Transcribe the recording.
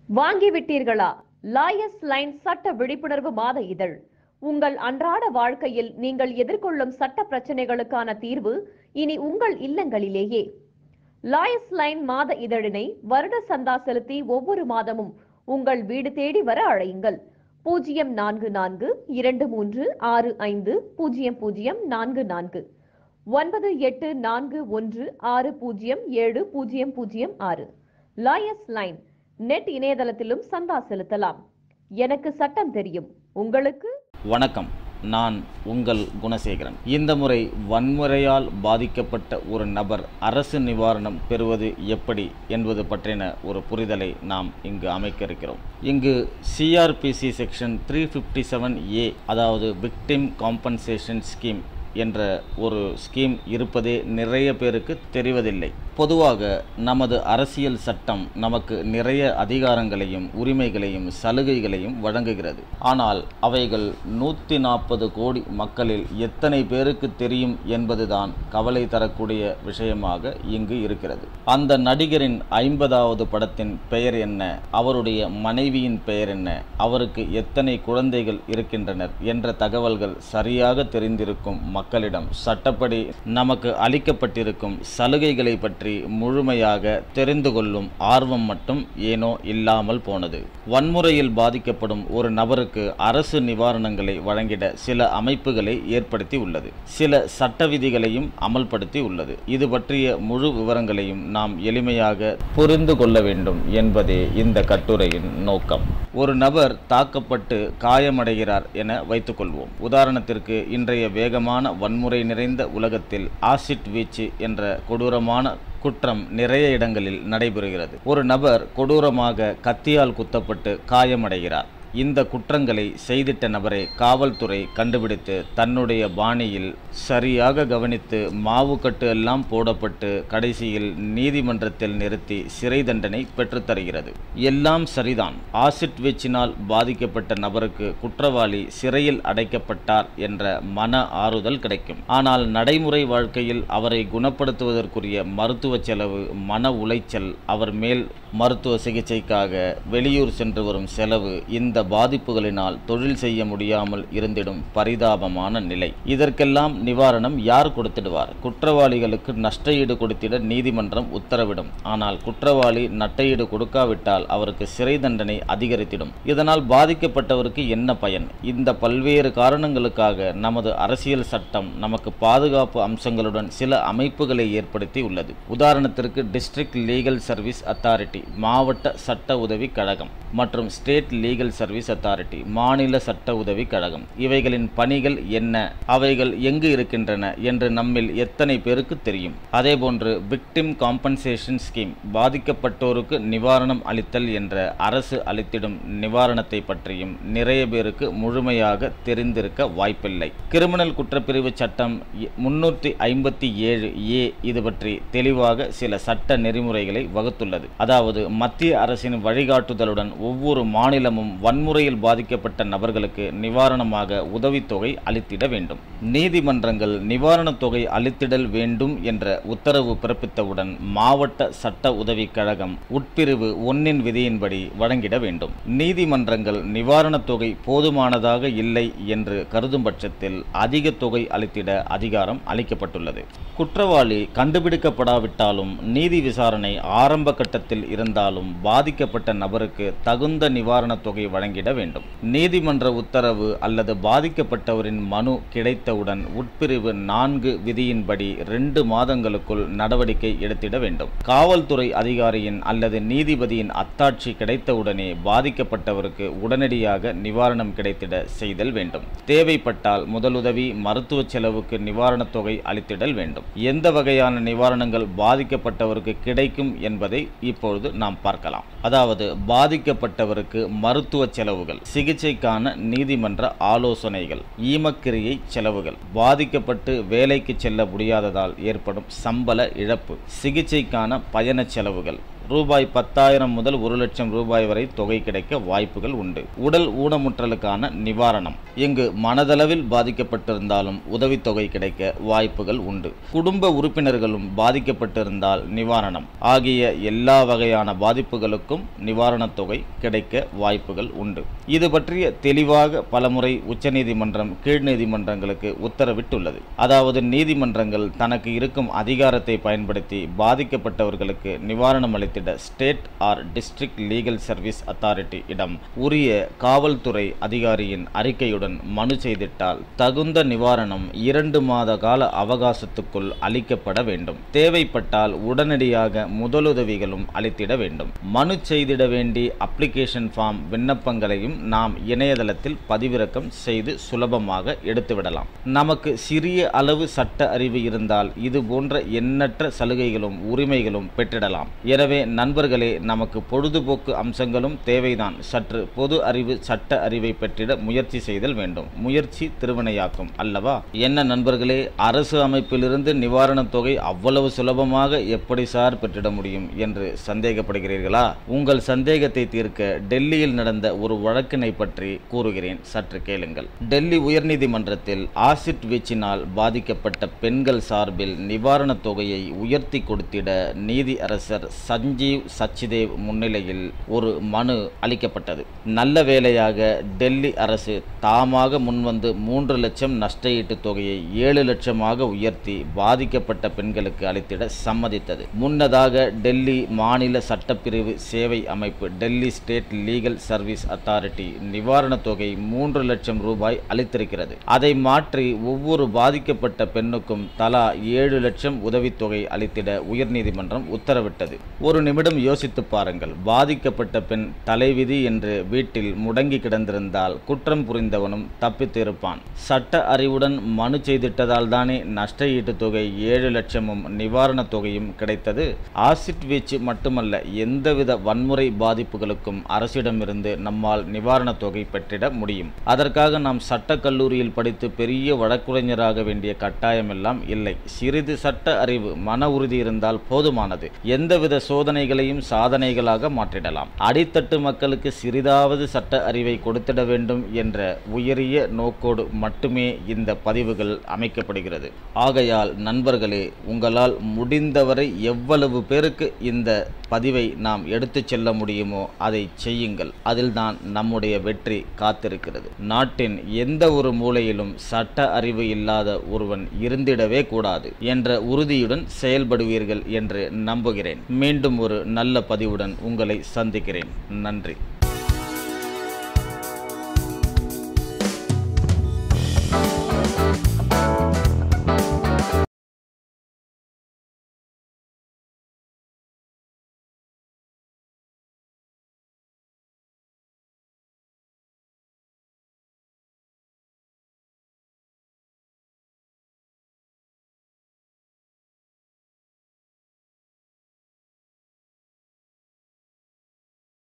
வாங்கிவிட்டீர்களா லாயஸ் line சட்ட விழிப்புணர்வு மாத இதழ் உங்கள் அன்றாட வாழ்க்கையில் நீங்கள் எதிர்கொள்ளும் சட்ட பிரச்சனைகளுக்கான தீர்வு இனி உங்கள் இல்லங்களிலேயே லாயஸ் லைன் மாத இதழினை வருட சந்தா செலுத்தி ஒவ்வொரு மாதமும் உங்கள் வீடு தேடி வர அழையுங்கள் பூஜ்ஜியம் நான்கு நான்கு இரண்டு மூன்று ஆறு ஐந்து பூஜ்ஜியம் பூஜ்ஜியம் நான்கு நான்கு ஒன்பது எட்டு நான்கு ஒன்று ஆறு பூஜ்ஜியம் ஏழு பூஜ்ஜியம் பூஜ்ஜியம் ஆறு லாயஸ் லைன் நெட் இணையதளத்திலும் சந்தா செலுத்தலாம் எனக்கு சட்டம் தெரியும் உங்களுக்கு வணக்கம் நான் உங்கள் குணசேகரன் இந்த முறை வன்முறையால் பாதிக்கப்பட்ட ஒரு நபர் அரசு நிவாரணம் பெறுவது எப்படி என்பது பற்றின ஒரு புரிதலை நாம் இங்கு அமைக்க இருக்கிறோம் இங்கு CRPC section three fifty seven A அதாவது விக்டிம் காம்பன்சேஷன் ஸ்கீம் என்ற ஒரு ஸ்கீம் இருப்பதே நிறைய பேருக்கு தெரிவதில்லை பொதுவாக நமது அரசியல் சட்டம் நமக்கு நிறைய அதிகாரங்களையும் உரிமைகளையும் சலுகைகளையும் வழங்குகிறது ஆனால் அவைகள் நூற்றி நாற்பது கோடி மக்களில் எத்தனை பேருக்கு தெரியும் என்பதுதான் கவலை தரக்கூடிய விஷயமாக இங்கு இருக்கிறது அந்த நடிகரின் ஐம்பதாவது படத்தின் பெயர் என்ன அவருடைய மனைவியின் பெயர் என்ன அவருக்கு எத்தனை குழந்தைகள் இருக்கின்றனர் என்ற தகவல்கள் சரியாக தெரிந்திருக்கும் மக்களிடம் சட்டப்படி நமக்கு அளிக்கப்பட்டிருக்கும் சலுகைகளை பற்றி முழுமையாக தெரிந்து கொள்ளும் ஆர்வம் மட்டும் ஏனோ இல்லாமல் போனது வன்முறையில் பாதிக்கப்படும் ஒரு நபருக்கு அரசு நிவாரணங்களை வழங்கிட சில அமைப்புகளை ஏற்படுத்தி உள்ளது சில சட்ட விதிகளையும் அமல்படுத்தி உள்ளது இது பற்றிய முழு விவரங்களையும் நாம் எளிமையாக புரிந்து கொள்ள வேண்டும் என்பதே இந்த கட்டுரையின் நோக்கம் ஒரு நபர் தாக்கப்பட்டு காயமடைகிறார் என வைத்துக்கொள்வோம் உதாரணத்திற்கு இன்றைய வேகமான வன்முறை நிறைந்த உலகத்தில் ஆசிட் வீச்சு என்ற கொடூரமான குற்றம் நிறைய இடங்களில் நடைபெறுகிறது ஒரு நபர் கொடூரமாக கத்தியால் குத்தப்பட்டு காயமடைகிறார் இந்த குற்றங்களை செய்திட்ட நபரை காவல்துறை கண்டுபிடித்து தன்னுடைய பாணியில் சரியாக கவனித்து மாவுக்கட்டு எல்லாம் போடப்பட்டு கடைசியில் நீதிமன்றத்தில் நிறுத்தி சிறை தண்டனை பெற்றுத்தருகிறது எல்லாம் சரிதான் ஆசிட் வீச்சினால் பாதிக்கப்பட்ட நபருக்கு குற்றவாளி சிறையில் அடைக்கப்பட்டார் என்ற மன ஆறுதல் கிடைக்கும் ஆனால் நடைமுறை வாழ்க்கையில் அவரை குணப்படுத்துவதற்குரிய மருத்துவ செலவு மன உளைச்சல் அவர் மேல் மருத்துவ சிகிச்சைக்காக வெளியூர் சென்று வரும் செலவு இந்த பாதிப்புகளினால் தொழில் செய்ய முடியாமல் இருந்திடும் பரிதாபமான நிலை இதற்கெல்லாம் நிவாரணம் யார் கொடுத்திடுவார் குற்றவாளிகளுக்கு நஷ்டஈடு கொடுத்திட நீதிமன்றம் உத்தரவிடும் ஆனால் குற்றவாளி நட்டையீடு கொடுக்காவிட்டால் அவருக்கு சிறை தண்டனை அதிகரித்திடும் இதனால் பாதிக்கப்பட்டவருக்கு என்ன பயன் இந்த பல்வேறு காரணங்களுக்காக நமது அரசியல் சட்டம் நமக்கு பாதுகாப்பு அம்சங்களுடன் சில அமைப்புகளை ஏற்படுத்தி உள்ளது உதாரணத்திற்கு டிஸ்ட்ரிக்ட் லீகல் சர்வீஸ் அத்தாரிட்டி மாவட்ட சட்ட உதவி கழகம் மற்றும் ஸ்டேட் லீகல் சர்வீஸ் அத்தாரிட்டி மாநில சட்ட உதவி கழகம் இவைகளின் பணிகள் என்ன அவைகள் எங்கு இருக்கின்றன என்று நம்மில் எத்தனை பேருக்கு தெரியும் அதேபோன்று விக்டிம் காம்பன்சேஷன் ஸ்கீம் பாதிக்கப்பட்டோருக்கு நிவாரணம் அளித்தல் என்ற அரசு அளித்திடும் நிவாரணத்தை பற்றியும் நிறைய பேருக்கு முழுமையாக தெரிந்திருக்க வாய்ப்பில்லை கிரிமினல் குற்றப்பிரிவு சட்டம் முன்னூற்றி ஐம்பத்தி ஏழு ஏ இது பற்றி தெளிவாக சில சட்ட நெறிமுறைகளை வகுத்துள்ளது அதாவது மத்திய அரசின் வழிகாட்டுதலுடன் ஒவ்வொரு மாநிலமும் வன்முறையில் பாதிக்கப்பட்ட நபர்களுக்கு நிவாரணமாக உதவித்தொகை அளித்திட வேண்டும் நீதிமன்றங்கள் நிவாரணத் தொகை அளித்திடல் வேண்டும் என்ற உத்தரவு பிறப்பித்தவுடன் மாவட்ட சட்ட உதவி கழகம் உட்பிரிவு ஒன்னின் விதியின்படி வழங்கிட வேண்டும் நீதிமன்றங்கள் நிவாரணத் தொகை போதுமானதாக இல்லை என்று கருதும் பட்சத்தில் அதிக தொகை அளித்திட அதிகாரம் அளிக்கப்பட்டுள்ளது குற்றவாளி கண்டுபிடிக்கப்படாவிட்டாலும் நீதி விசாரணை ஆரம்ப கட்டத்தில் இருந்தாலும் பாதிக்கப்பட்ட நபருக்கு தகுந்த நிவாரணத் தொகை வழங்கிட வேண்டும் நீதிமன்ற உத்தரவு அல்லது பாதிக்கப்பட்டவரின் மனு கிடைத்தவுடன் உட்பிரிவு நான்கு விதியின்படி ரெண்டு மாதங்களுக்குள் நடவடிக்கை எடுத்திட வேண்டும் காவல்துறை அதிகாரியின் அல்லது நீதிபதியின் அத்தாட்சி கிடைத்தவுடனே பாதிக்கப்பட்டவருக்கு உடனடியாக நிவாரணம் கிடைத்திட செய்தல் வேண்டும் தேவைப்பட்டால் முதலுதவி மருத்துவ செலவுக்கு நிவாரணத் தொகை அளித்திடல் வேண்டும் எந்த வகையான நிவாரணங்கள் பாதிக்கப்பட்டவருக்கு கிடைக்கும் என்பதை இப்பொழுது நாம் பார்க்கலாம் அதாவது பாதிக்கப்பட்டவருக்கு மருத்துவ செலவுகள் சிகிச்சைக்கான நீதிமன்ற ஆலோசனைகள் ஈமக்கிரியை செலவுகள் பாதிக்கப்பட்டு வேலைக்கு செல்ல முடியாததால் ஏற்படும் சம்பள இழப்பு சிகிச்சைக்கான பயண செலவுகள் ரூபாய் பத்தாயிரம் முதல் ஒரு லட்சம் ரூபாய் வரை தொகை கிடைக்க வாய்ப்புகள் உண்டு உடல் ஊனமுற்றலுக்கான நிவாரணம் இங்கு மனதளவில் பாதிக்கப்பட்டிருந்தாலும் உதவித்தொகை கிடைக்க வாய்ப்புகள் உண்டு குடும்ப உறுப்பினர்களும் பாதிக்கப்பட்டிருந்தால் நிவாரணம் ஆகிய எல்லா வகையான பாதிப்புகளுக்கும் நிவாரணத் தொகை கிடைக்க வாய்ப்புகள் உண்டு இது பற்றிய தெளிவாக பலமுறை உச்சநீதிமன்றம் கீழ்நீதிமன்றங்களுக்கு உத்தரவிட்டுள்ளது அதாவது நீதிமன்றங்கள் தனக்கு இருக்கும் அதிகாரத்தை பயன்படுத்தி பாதிக்கப்பட்டவர்களுக்கு நிவாரணம் அளித்திட state or district legal service authority இடம் உரிய காவல்துறை அதிகாரியின் அறிக்கையுடன் மனு செய்திட்டால் தகுந்த நிவாரணம் இரண்டு மாத கால அவகாசத்துக்குள் அளிக்கப்பட வேண்டும் தேவைப்பட்டால் உடனடியாக முதலுதவிகளும் அளித்திட வேண்டும் மனு செய்திட வேண்டி அப்ளிகேஷன் ஃபார்ம் விண்ணப்பங்களையும் நாம் இணையதளத்தில் பதிவிறக்கம் செய்து சுலபமாக எடுத்துவிடலாம் நமக்கு சிறிய அளவு சட்ட அறிவு இருந்தால் இது போன்ற எண்ணற்ற சலுகைகளும் உரிமைகளும் பெற்றிடலாம் எனவே நண்பர்களே நமக்கு பொழுதுபோக்கு அம்சங்களும் தேவைதான் சற்று பொது அறிவு சட்ட அறிவை பெற்றிட முயற்சி செய்தல் வேண்டும் முயற்சி திருவினையாக்கும் அல்லவா என்ன நண்பர்களே அரசு அமைப்பிலிருந்து நிவாரணத் தொகை அவ்வளவு சுலபமாக எப்படி சார் பெற்றிட முடியும் என்று சந்தேகப்படுகிறீர்களா உங்கள் சந்தேகத்தை தீர்க்க டெல்லியில் நடந்த ஒரு வழக்கினை பற்றி கூறுகிறேன் சற்று கேளுங்கள் டெல்லி உயர்நீதிமன்றத்தில் ஆசிட் வீச்சினால் பாதிக்கப்பட்ட பெண்கள் சார்பில் நிவாரணத் தொகையை உயர்த்தி கொடுத்திட நீதி அரசர் சஞ்சீவ் சச்சிதேவ் முன்னிலையில் ஒரு மனு அளிக்கப்பட்டது நல்ல வேளையாக டெல்லி அரசு தாமாக முன்வந்து மூன்று லட்சம் நஷ்டஈட்டு தொகையை ஏழு லட்சமாக உயர்த்தி பாதிக்கப்பட்ட பெண்களுக்கு அளித்திட சம்மதித்தது முன்னதாக டெல்லி மாநில சட்டப்பிரிவு சேவை அமைப்பு Delhi state legal service authority நிவாரணத் தொகை மூன்று லட்சம் ரூபாய் அளித்திருக்கிறது அதை மாற்றி ஒவ்வொரு பாதிக்கப்பட்ட பெண்ணுக்கும் தலா ஏழு லட்சம் உதவித்தொகை அளித்திட உயர்நீதிமன்றம் உத்தரவிட்டது ஒரு நிமிடம் யோசித்து பாருங்கள் பாதிக்கப்பட்ட பெண் தலைவிதி என்று வீட்டில் முடங்கி கிடந்திருந்தால் குற்றம் புரிந்தவனும் தப்பித்திருப்பான் சட்ட அறிவுடன் மனு செய்திட்டதால் தானே நஷ்ட ஈட்டுத் தொகை ஏழு லட்சமும் நிவாரணத் தொகையும் கிடைத்தது ஆசிட் வீச்சு மட்டுமல்ல எந்தவித வன்முறை பாதிப்புகளுக்கும் அரசிடமிருந்து நம்மால் நிவாரணத் தொகை பெற்றிட முடியும் அதற்காக நாம் சட்டக் கல்லூரியில் படித்து பெரிய வழக்குரைஞராக வேண்டிய கட்டாயமெல்லாம் இல்லை சிறிது சட்ட அறிவு மன உறுதி இருந்தால் போதுமானது எந்தவித சோதனைகளையும் சாதனைகளாக மாற்றிடலாம் அடித்தட்டு மக்களுக்கு சிறிதாவது சட்ட அறிவை கொடுத்திட வேண்டும் என்ற உயரிய நோக்கோடு மட்டுமே இந்த பதிவுகள் அமைக்கப்படுகிறது ஆகையால் நண்பர்களே உங்களால் முடிந்தவரை எவ்வளவு பேருக்கு இந்த பதிவை நாம் எடுத்துச் செல்ல முடியுமோ அதை செய்யுங்கள் அதில்தான் நம்முடைய வெற்றி காத்திருக்கிறது நாட்டின் எந்த ஒரு மூலையிலும் சட்ட அறிவு இல்லாத ஒருவன் இருந்திடவே கூடாது என்ற உறுதியுடன் செயல்படுவீர்கள் என்று நம்புகிறேன் மீண்டும் ஒரு நல்ல பதிவுடன் உங்களை சந்திக்கிறேன் நன்றி